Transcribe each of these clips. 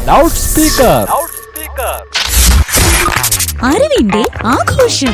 loud speaker അറിവിന്റെ ആഘോഷം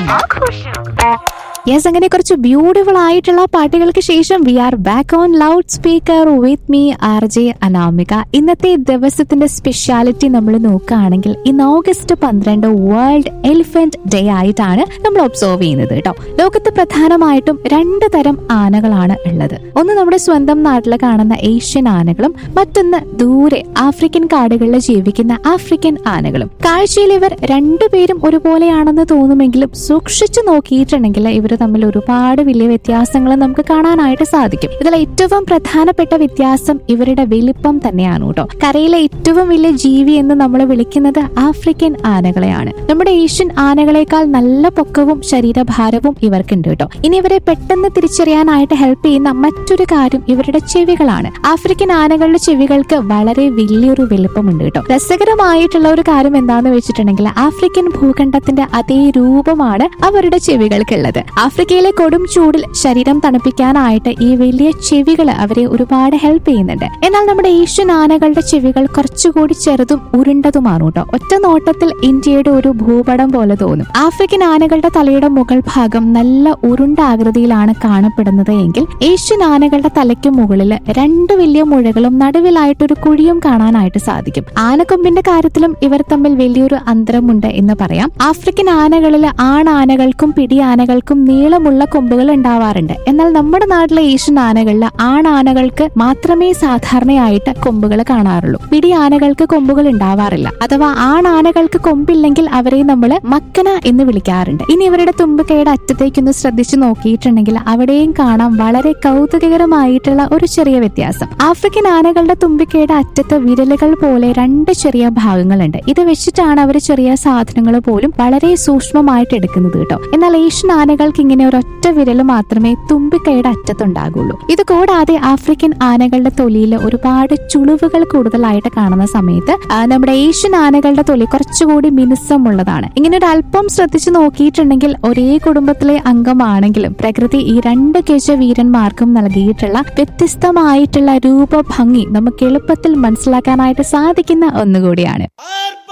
yes അങ്ങനെ കുറച്ച് ബ്യൂട്ടിഫുൾ ആയിട്ടുള്ള പാട്ടുകൾക്ക് ശേഷം we are back on loud speaker with me R J Anamika ഇന്നത്തെ ദിവസത്തിന്റെ സ്പെഷ്യാലിറ്റി നമ്മൾ നോക്കുകയാണെങ്കിൽ ഇന്ന് ഓഗസ്റ്റ് പന്ത്രണ്ട് വേൾഡ് എലിഫന്റ് ഡേ ആയിട്ടാണ് നമ്മൾ ഒബ്സർവ് ചെയ്യുന്നത് കേട്ടോ ലോകത്ത് പ്രധാനമായിട്ടും രണ്ട് തരം ആനകളാണ് ഉള്ളത് ഒന്ന് നമ്മുടെ സ്വന്തം നാട്ടിൽ കാണുന്ന ഏഷ്യൻ ആനകളും മറ്റൊന്ന് ദൂരെ ആഫ്രിക്കൻ കാടുകളിൽ ജീവിക്കുന്ന ആഫ്രിക്കൻ ആനകളും കാഴ്ചയിൽ ഇവർ രണ്ടുപേരും ഒരുപോലെയാണെന്ന് തോന്നുമെങ്കിലും സൂക്ഷിച്ചു നോക്കിയിട്ടുണ്ടെങ്കിൽ ഇവർ തമ്മിൽ ഒരുപാട് വലിയ വ്യത്യാസങ്ങൾ നമുക്ക് കാണാനായിട്ട് സാധിക്കും ഇതിൽ ഏറ്റവും പ്രധാനപ്പെട്ട വ്യത്യാസം ഇവരുടെ വലിപ്പം തന്നെയാണ് കേട്ടോ കരയിലെ ഏറ്റവും വലിയ ജീവി എന്ന് നമ്മൾ വിളിക്കുന്നത് ആഫ്രിക്കൻ ആനകളെയാണ് നമ്മുടെ ഏഷ്യൻ ആനകളെക്കാൾ നല്ല പൊക്കവും ശരീരഭാരവും ഇവർക്കുണ്ട് കേട്ടോ ഇനി ഇവരെ പെട്ടെന്ന് തിരിച്ചറിയാനായിട്ട് ഹെൽപ്പ് ചെയ്യുന്ന മറ്റൊരു കാര്യം ഇവരുടെ ചെവികളാണ് ആഫ്രിക്കൻ ആനകളുടെ ചെവികൾക്ക് വളരെ വലിയൊരു വലുപ്പമുണ്ട് കേട്ടോ രസകരമായിട്ടുള്ള ഒരു കാര്യം എന്താന്ന് വെച്ചിട്ടുണ്ടെങ്കിൽ ആഫ്രിക്കൻ ഭൂഖണ്ഡത്തിന്റെ അതേ രൂപമാണ് അവരുടെ ചെവികൾക്കുള്ളത് ആഫ്രിക്കയിലെ കൊടും ചൂടിൽ ശരീരം തണുപ്പിക്കാനായിട്ട് ഈ വലിയ ചെവികൾ അവരെ ഒരുപാട് ഹെൽപ്പ് ചെയ്യുന്നുണ്ട് എന്നാൽ നമ്മുടെ ഏഷ്യൻ ആനകളുടെ ചെവികൾ കുറച്ചുകൂടി ചെറുതും ഉരുണ്ടതുമാണ് കേട്ടോ ഒറ്റ നോട്ടത്തിൽ ഇന്ത്യയുടെ ഒരു ഭൂപടം പോലെ തോന്നും ആഫ്രിക്കൻ ആനകളുടെ തലയുടെ മുകൾ ഭാഗം നല്ല ഉരുണ്ട ആകൃതിയിലാണ് കാണപ്പെടുന്നത് എങ്കിൽ ഏഷ്യൻ ആനകളുടെ തലയ്ക്ക് മുകളിൽ രണ്ട് വലിയ മുഴകളും നടുവിലായിട്ടൊരു കുഴിയും കാണാനായിട്ട് സാധിക്കും ആനക്കൊമ്പിന്റെ കാര്യത്തിലും ഇവർ തമ്മിൽ വലിയൊരു അന്തരമുണ്ട് എന്ന് പറയാം ആഫ്രിക്കൻ ആനകളിൽ ആണാനകൾക്കും പിടിയാനകൾക്കും നീളമുള്ള കൊമ്പുകൾ ഉണ്ടാവാറുണ്ട് എന്നാൽ നമ്മുടെ നാട്ടിലെ ഏഷ്യൻ ആനകളിൽ ആണാനകൾക്ക് മാത്രമേ സാധാരണയായിട്ട് കൊമ്പുകൾ കാണാറുള്ളൂ പിടിയാനകൾക്ക് കൊമ്പുകൾ ഉണ്ടാവാറില്ല അഥവാ ആണാനകൾക്ക് കൊമ്പില്ലെങ്കിൽ അവരെ നമ്മൾ മക്കന എന്ന് വിളിക്കാറുണ്ട് ഇനി ഇവരുടെ തുമ്പിക്കൈയുടെ അറ്റത്തേക്കൊന്ന് ശ്രദ്ധിച്ചു നോക്കിയിട്ടുണ്ടെങ്കിൽ അവിടെയും കാണാം വളരെ കൗതുകകരമായിട്ടുള്ള ഒരു ചെറിയ വ്യത്യാസം ആഫ്രിക്കൻ ആനകളുടെ തുമ്പിക്കൈയുടെ അറ്റത്ത് വിരലുകൾ പോലെ രണ്ട് ചെറിയ ഭാഗങ്ങളുണ്ട് ഇത് വെച്ചിട്ടാണ് അവർ ചെറിയ സാധനങ്ങൾ പോലും വളരെ സൂക്ഷ്മമായിട്ട് എടുക്കുന്നത് കേട്ടോ എന്നാൽ ഏഷ്യൻ ആനകൾക്ക് ഇങ്ങനെ ഒരൊറ്റ വിരൽ മാത്രമേ തുമ്പിക്കൈയുടെ അറ്റത്തുണ്ടാകുള്ളൂ ഇത് കൂടാതെ ആഫ്രിക്കൻ ആനകളുടെ തൊലിയിൽ ഒരുപാട് ചുളിവുകൾ കൂടുതലായിട്ട് കാണുന്ന സമയത്ത് ആ, നമ്മുടെ ഏഷ്യൻ ആനകളുടെ തൊലി കുറച്ചുകൂടി മിനുസമുള്ളതാണ് ഇങ്ങനെ ഒരു അല്പം ശ്രദ്ധിച്ചു നോക്കിയിട്ടുണ്ടെങ്കിൽ ഒരേ കുടുംബത്തിലെ അംഗമാണെങ്കിലും പ്രകൃതി ഈ രണ്ട് ഗജ വീരന്മാർക്കും നൽകിയിട്ടുള്ള വ്യത്യസ്തമായിട്ടുള്ള രൂപഭംഗി നമുക്ക് എളുപ്പത്തിൽ മനസ്സിലാക്കാനായിട്ട് സാധിക്കുന്ന ഒന്നുകൂടിയാണ് RP